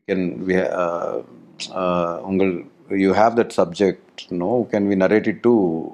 can we உங்கள் you have that subject no can we narrate it to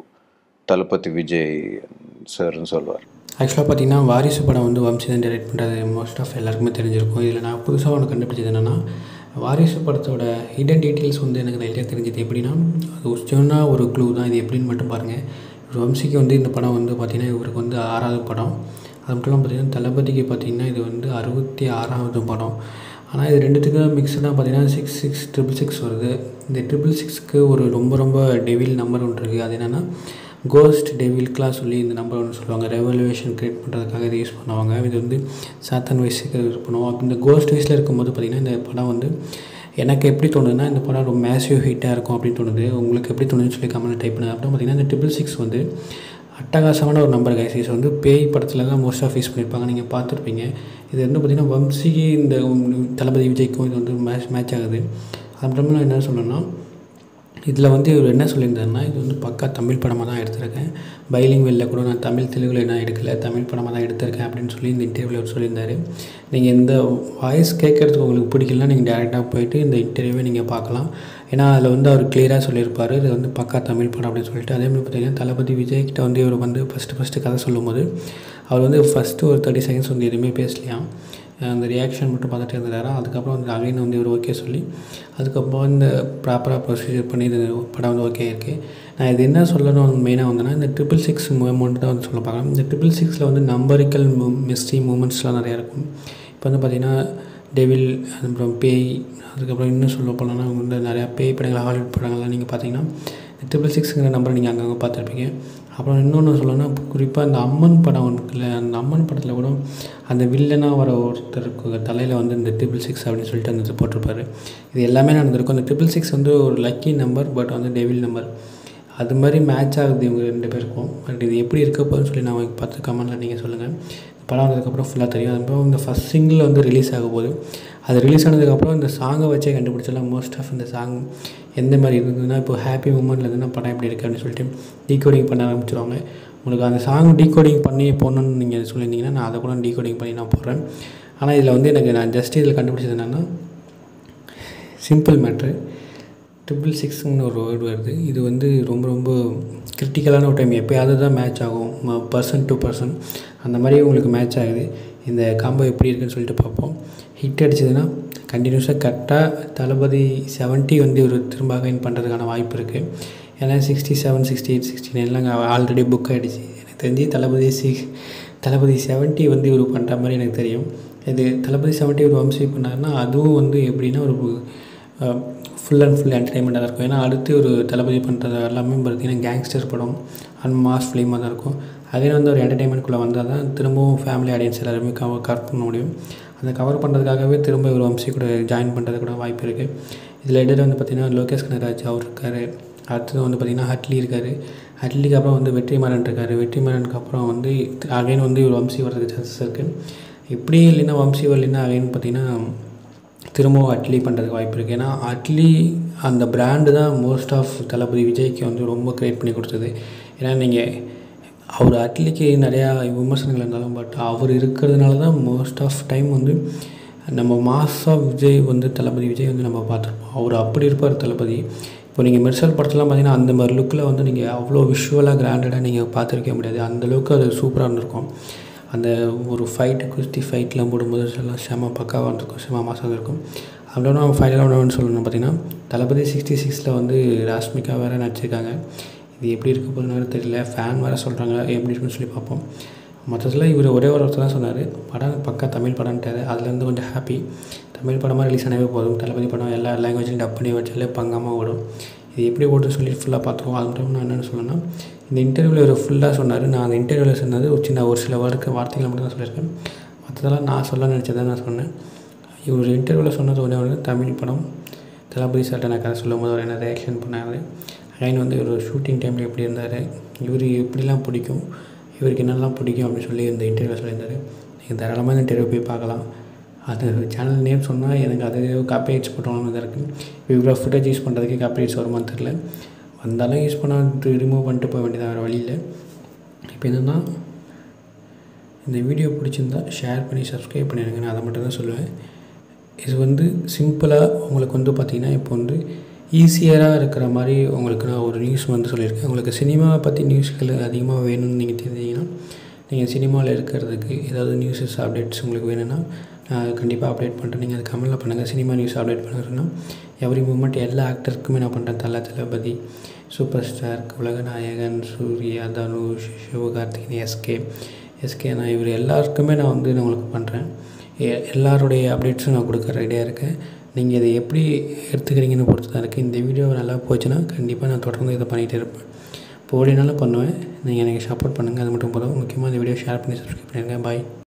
Thalapathy Vijay சார்னு சொல்லுவார் ஆக்சுவலாக பார்த்தீங்கன்னா வாரிசு படம் வந்து வம்சி தான் டைரக்ட் பண்ணுறது மோஸ்ட் ஆஃப் எல்லாருக்குமே தெரிஞ்சிருக்கும் இதில் நான் புதுசாக ஒன்று கண்டுபிடிச்சது என்னென்னா வாரிசு படத்தோட ஹிடன் டீட்டெயில்ஸ் வந்து எனக்கு நிறைய தெரிஞ்சது எப்படின்னா அது ஒரு சின்ன ஒரு க்ளூ தான் இது எப்படின்னு மட்டும் பாருங்கள் இவர் வம்சிக்கு வந்து இந்த படம் வந்து பார்த்திங்கன்னா இவருக்கு வந்து ஆறாவது படம் அது மட்டும் இல்லாமல் பார்த்திங்கன்னா தளபதிக்கு பார்த்திங்கன்னா இது வந்து அறுபத்தி ஆறாவது படம் ஆனால் இது ரெண்டுத்துக்கும் மிக்ஸ்டாக பார்த்தீங்கன்னா சிக்ஸ் சிக்ஸ் ட்ரிபிள் சிக்ஸ் வருது இந்த ட்ரிபிள் சிக்ஸ்க்கு ஒரு ரொம்ப ரொம்ப டெவில் நம்பர் ஒன்று இருக்குது அது என்னென்னா கோஸ்ட் டெவில்க்கெலாம் சொல்லி இந்த நம்பர் ஒன்று சொல்லுவாங்க ரெவல்யூஷன் க்ரியேட் பண்ணுறதுக்காக இதை யூஸ் பண்ணுவாங்க இது வந்து சாத்தன் வயசுக்கு யூஸ் பண்ணுவோம் அப்போ இந்த கோஸ்ட் வயசில் இருக்கும்போது பார்த்திங்கன்னா இந்த படம் வந்து எனக்கு எப்படி தோணுதுன்னா இந்த படம் ரொம்ப மேசிவ் ஹிட்டாக இருக்கும் அப்படின்னு தோணுது உங்களுக்கு எப்படி தோணுதுன்னு சொல்லி கமெண்ட் டைப் பண்ணுங்க அப்புறம் பார்த்திங்கன்னா இந்த ட்ரிபிள் சிக்ஸ் வந்து அட்டகாசமான ஒரு நம்பர் கைஸ் வந்து பேய் படத்தில் தான் மோஸ்ட் ஆஃப் யூஸ் பண்ணியிருப்பாங்க நீங்கள் பார்த்துருப்பீங்க இது வந்து பார்த்திங்கன்னா வம்சிக்கு இந்த தளபதி விஜய்க்கும் இது வந்து மேட்ச் மேட்ச் ஆகுது அது மட்டும் இல்லாமல் என்ன சொல்லணும்னா இதில் வந்து இவர் என்ன சொல்லியிருந்தாருன்னா இது வந்து பக்கா தமிழ் படமாக தான் எடுத்திருக்கேன் பைலிங் வெளில கூட நான் தமிழ் தெலுங்குல என்ன எடுக்கல தமிழ் படமாக தான் எடுத்திருக்கேன் அப்படின்னு சொல்லி இந்த இன்டர்வியூவில் அவர் சொல்லியிருந்தார் நீங்கள் இந்த வாய்ஸ் கேட்குறதுக்கு உங்களுக்கு பிடிக்கலனா நீங்கள் டேரெக்டாக போயிட்டு இந்த இன்டர்வியூவை நீங்கள் பார்க்கலாம் ஏன்னா அதில் வந்து அவர் கிளியராக சொல்லியிருப்பார் இது வந்து பக்கா தமிழ் படம் அப்படின்னு சொல்லிட்டு அதே மாதிரி பார்த்தீங்கன்னா தளபதி விஜய் கிட்ட வந்து இவர் வந்து ஃபஸ்ட்டு ஃபஸ்ட்டு கதை சொல்லும்போது அவர் வந்து ஃபஸ்ட்டு ஒரு தேர்ட்டி செகண்ட்ஸ் வந்து எதுவுமே பேசலையாம் அந்த ரியாக்ஷன் மட்டும் பார்த்துட்டு இருந்தாரா அதுக்கப்புறம் வந்து அகைன் வந்து இவர் ஓகே சொல்லி அதுக்கப்புறம் இந்த ப்ராப்பராக ப்ரொசீஜர் பண்ணி இது படம் வந்து ஓகே இருக்குது நான் இது என்ன சொல்லணும் மெயினாக வந்தேன்னா இந்த ட்ரிபிள் சிக்ஸ் மூமெண்ட் தான் வந்து சொல்ல பார்க்கலாம் இந்த ட்ரிபிள் சிக்ஸில் வந்து நம்பரிக்கல் மிஸ்ட்ரி மூமெண்ட்ஸ்லாம் நிறையா இருக்கும் இப்போ வந்து பார்த்திங்கன்னா டெவில் அதுக்கப்புறம் பேய் அதுக்கப்புறம் இன்னும் சொல்ல போனோம்னா வந்து நிறையா பேய் படங்கள் ஹாலிவுட் படங்கள்லாம் நீங்கள் பார்த்தீங்கன்னா இந்த ட்ரிபிள் சிக்ஸுங்கிற நம்பரை நீங்கள் அங்கங்கே பார்த்துருப்பீங்க அப்புறம் இன்னொன்று சொல்லணும்னா குறிப்பாக அந்த அம்மன் படம் இருக்குல்ல அந்த அம்மன் படத்தில் கூட அந்த வில்லனாக வர ஒருத்தருக்கு தலையில் வந்து இந்த ட்ரிபிள் சிக்ஸ் அப்படின்னு சொல்லிட்டு அந்த இது போட்டிருப்பாரு இது எல்லாமே நடந்திருக்கும் அந்த ட்ரிபிள் சிக்ஸ் வந்து ஒரு லக்கி நம்பர் பட் வந்து டெவில் நம்பர் அது மாதிரி மேட்ச் ஆகுது இவங்க ரெண்டு பேருக்கும் பட் இது எப்படி இருக்க போகுதுன்னு சொல்லி நான் பார்த்து கமெண்ட்டில் நீங்கள் சொல்லுங்கள் படம் வந்ததுக்கப்புறம் ஃபுல்லாக தெரியும் அதுக்கப்புறம் இந்த ஃபஸ்ட் சிங்கிள் வந்து ரிலீஸ் ஆக போகுது அது ரிலீஸ் ஆனதுக்கப்புறம் இந்த சாங்கை வச்சே கண்டுபிடிச்சலாம் மோஸ்ட் ஆஃப் இந்த சாங் எந்த மாதிரி இருந்ததுன்னா இப்போ ஹாப்பி மூமெண்ட்டில் இருந்துன்னா படம் எப்படி இருக்குது அப்படின்னு சொல்லிட்டு டீகோடிங் பண்ண ஆரம்பிச்சிருவாங்க உங்களுக்கு அந்த சாங் டீகோடிங் பண்ணி போடணுன்னு நீங்கள் சொல்லியிருந்தீங்கன்னா நான் அதை கூட டீகோடிங் பண்ணி நான் போடுறேன் ஆனால் இதில் வந்து எனக்கு நான் ஜஸ்ட் இதில் கண்டுபிடிச்சது என்னென்னா சிம்பிள் மேட்ரு ட்ரிபிள் சிக்ஸ்னு ஒரு வேர்டு வருது இது வந்து ரொம்ப ரொம்ப கிரிட்டிக்கலான ஒரு டைம் எப்போயாவது தான் மேட்ச் ஆகும் பர்சன் டு பர்சன் அந்த மாதிரி உங்களுக்கு மேட்ச் ஆகுது இந்த காம்போ எப்படி இருக்குன்னு சொல்லிட்டு பார்ப்போம் ஹிட் அடிச்சதுன்னா கண்டினியூஸாக கரெக்டாக தளபதி செவன்ட்டி வந்து ஒரு திரும்ப அகைன் பண்ணுறதுக்கான வாய்ப்பு இருக்குது ஏன்னா sixty seven sixty eight sixty நைன்லாம் ஆல்ரெடி புக் ஆகிடுச்சு எனக்கு தெரிஞ்சு தளபதி சிக்ஸ் தளபதி செவன்ட்டி வந்து இவர் பண்ணுற மாதிரி எனக்கு தெரியும் இது தளபதி செவன்ட்டி ஒரு வம்சி பண்ணாருன்னா அதுவும் வந்து எப்படின்னா ஒரு ஃபுல் அண்ட் ஃபுல் என்டர்டைன்மெண்ட்டாக இருக்கும் ஏன்னா அடுத்து ஒரு தளபதி பண்ணுறது எல்லாமே பார்த்திங்கன்னா கேங்ஸ்டர் படம் அண்ட் மாஸ் ஃபிலிமாக தான் இருக்கும் அதே வந்து ஒரு என்டர்டைன்மெண்ட்குள்ளே வந்தால் தான் திரும்பவும் ஃபேமிலி ஆடியன்ஸ் எல்லாருமே கவர் கவர் பண்ண முடியும் அந்த கவர் பண்ணுறதுக்காகவே திரும்ப ஒரு வம்சி கூட ஜாயின் பண்ணுறது கூட வாய்ப்பு இருக்குது இதில் இடையில வந்து பார்த்திங்கன்னா லோகேஷ் கனராஜ் அவர் இருக்கார் அடுத்தது வந்து பார்த்திங்கன்னா ஹட்லி இருக்கார் ஹட்லிக்கு அப்புறம் வந்து வெற்றிமாறன் இருக்கார் வெற்றிமாறனுக்கு அப்புறம் வந்து அகைன் வந்து ஒரு வம்சி வர்றதுக்கு சான்சஸ் இருக்குது இப்படி இல்லைன்னா வம்சி வரலைன்னா அகைன் பார்த்திங்கன்னா திரும்பவும் அட்லி பண்ணுறதுக்கு வாய்ப்பு இருக்குது ஏன்னா அட்லி அந்த பிராண்டு தான் மோஸ்ட் ஆஃப் தளபதி விஜய்க்கு வந்து ரொம்ப க்ரியேட் பண்ணி கொடுத்தது ஏன்னா நீங்கள் அவர் அட்லிக்கு நிறையா விமர்சனங்கள் இருந்தாலும் பட் அவர் இருக்கிறதுனால தான் மோஸ்ட் ஆஃப் டைம் வந்து நம்ம மாஸாக விஜய் வந்து தளபதி விஜய் வந்து நம்ம பார்த்துருப்போம் அவர் அப்படி இருப்பார் தளபதி இப்போ நீங்கள் மெர்சல் படத்துலாம் பார்த்தீங்கன்னா அந்த மாதிரி லுக்கில் வந்து நீங்கள் அவ்வளோ விஷுவலாக கிராண்டடாக நீங்கள் பார்த்துருக்க முடியாது அந்தளவுக்கு அது சூப்பராக இருந்திருக்கும் அந்த ஒரு ஃபைட்டு குஸ்தி ஃபைட்லாம் போடும்போது எல்லாம் செம பக்காவாக இருந்திருக்கும் செம மாதம் இருக்கும் அப்படின்னா ஃபைனலாக ஒன்று சொல்லணும் பார்த்தீங்கன்னா தளபதி சிக்ஸ்டி சிக்ஸில் வந்து ராஷ்மிகா வேறு நடிச்சிருக்காங்க இது எப்படி இருக்க போகுதுன்னு வேறு தெரியல ஃபேன் வேறு சொல்கிறாங்க எப்படி இருக்குன்னு சொல்லி பார்ப்போம் மொத்தத்தில் இவர் ஒரே ஒரு ஒருத்தர் தான் சொன்னார் படம் பக்கா தமிழ் படம்ன்ட்டாரு அதுலேருந்து கொஞ்சம் ஹாப்பி தமிழ் படமாக ரிலீஸ் ஆனவே போதும் தளபதி படம் எல்லா லாங்குவேஜ்லையும் டப் பண்ணி வச்சாலே பங்காமல் ஓடும் இது எப்படி ஓடுன்னு சொல்லி ஃபுல்லாக பார்த்துருவோம் அது மட்டும் நான் என்னென்னு சொல்லணும்னா இந்த இன்டர்வியூவில் இவர் ஃபுல்லாக சொன்னார் நான் அந்த இன்டர்வியூவில் சொன்னது ஒரு சின்ன ஒரு சில வார்த்தை வார்த்தைகளை மட்டும் தான் சொல்லியிருக்கேன் மற்றதெல்லாம் நான் சொல்ல நினச்சதை நான் சொன்னேன் இவர் இன்டர்வியூவில் சொன்னது ஒன்றே ஒன்று தமிழ் படம் தளபதி சார்ட்ட நான் கதை சொல்லும் போது அவர் என்ன ரியாக்ஷன் பண்ணார் அகைன் வந்து ஒரு ஷூட்டிங் டைமில் எப்படி இருந்தார் இவர் எப்படிலாம் பிடிக்கும் இவருக்கு என்னெல்லாம் பிடிக்கும் அப்படின்னு சொல்லி இந்த இன்டர்வியூவில் சொல்லியிருந்தார் நீங்கள் தாராளமாக இந்த இன்டர்வியூ போய் பார்க்கலாம் அது சேனல் நேம் சொன்னால் எனக்கு அது காப்பிரைட்ஸ் போட்டோம்னு தான் இருக்குது இவ்வளோ ஃபுட்டேஜ் யூஸ் பண்ணுறதுக்கு காப்பிரைட்ஸ் வருமான்னு தெரில வந்தாலும் யூஸ் பண்ண ரிமூவ் பண்ணிட்டு போக வேண்டியதாக வேறு வழியில் இப்போ என்னென்னா இந்த வீடியோ பிடிச்சிருந்தா ஷேர் பண்ணி சப்ஸ்கிரைப் பண்ணிடுங்க நான் அதை மட்டும் தான் சொல்லுவேன் இது வந்து சிம்பிளாக உங்களுக்கு வந்து பார்த்திங்கன்னா இப்போ வந்து ஈஸியராக இருக்கிற மாதிரி உங்களுக்கு நான் ஒரு நியூஸ் வந்து சொல்லியிருக்கேன் உங்களுக்கு சினிமாவை பற்றி நியூஸ்கள் அதிகமாக வேணும்னு நீங்கள் தெரிஞ்சீங்கன்னா நீங்கள் சினிமாவில் இருக்கிறதுக்கு ஏதாவது நியூஸஸ் அப்டேட்ஸ் உங்களுக்கு வேணும்னா நான் கண்டிப்பாக அப்டேட் பண்ணுறேன் நீங்கள் அது கமெண்டில் பண்ணுங்கள் சினிமா நியூஸ் அப்டேட் பண்ண சொன்னால் எவ்ரி மூமெண்ட் எல்லா ஆக்டருக்குமே நான் பண்ணுறேன் தல தளபதி super star Ulaganayagan Suriya Dhanush Sivakarthikeyan SK SK நான் இவர் எல்லாருக்குமே நான் வந்து நான் உங்களுக்கு பண்ணுறேன் எ- எல்லாருடைய அப்டேட்ஸும் நான் கொடுக்க ரெடியாக இருக்கேன் நீங்கள் இதை எப்படி எடுத்துக்கிறீங்கன்னு பொறுத்து தான் இருக்குது இந்த வீடியோ நல்லா போச்சுன்னா கண்டிப்பாக நான் தொடர்ந்து இதை பண்ணிகிட்டே இருப்பேன் போடினாலும் பண்ணுவேன் நீங்கள் எனக்கு சப்போர்ட் பண்ணுங்கள் அது மட்டும் போதும் முக்கியமாக இந்த வீடியோ ஷேர் பண்ணி சப்ஸ்கிரைப் பண்ணிடுங்க பாய்